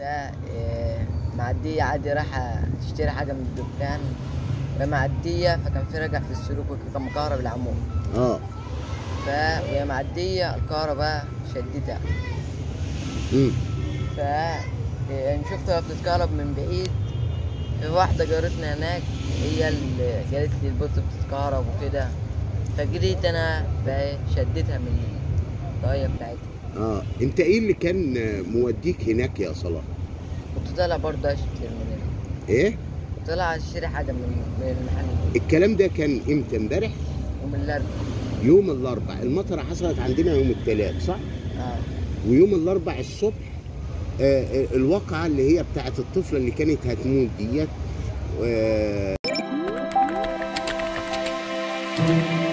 ده إيه، معدية عادي رايحة تشتري حاجة من الدكان وهي معدية فكان في رجع في السلوك وكان مكهرب العمود اه ف وهي معدية الكهرباء شدتها امم ف إيه، شفتها بتتكهرب من بعيد في واحدة جارتنا هناك هي اللي قالت لي البوت بتتكهرب وكده فجريت انا بقى شدتها من الطاقية بتاعتها اه انت ايه اللي كان موديك هناك يا صلاح كنت طالع برضه اشتري من هنا ايه كنت طالع اشتري حاجة من من المحل ده. الكلام ده كان امتى امبارح ومن الارض يوم الاربع المطره حصلت عندنا يوم الثلاث صح اه ويوم الاربع الصبح آه آه، الواقعه اللي هي بتاعت الطفله اللي كانت هتموت ديت آه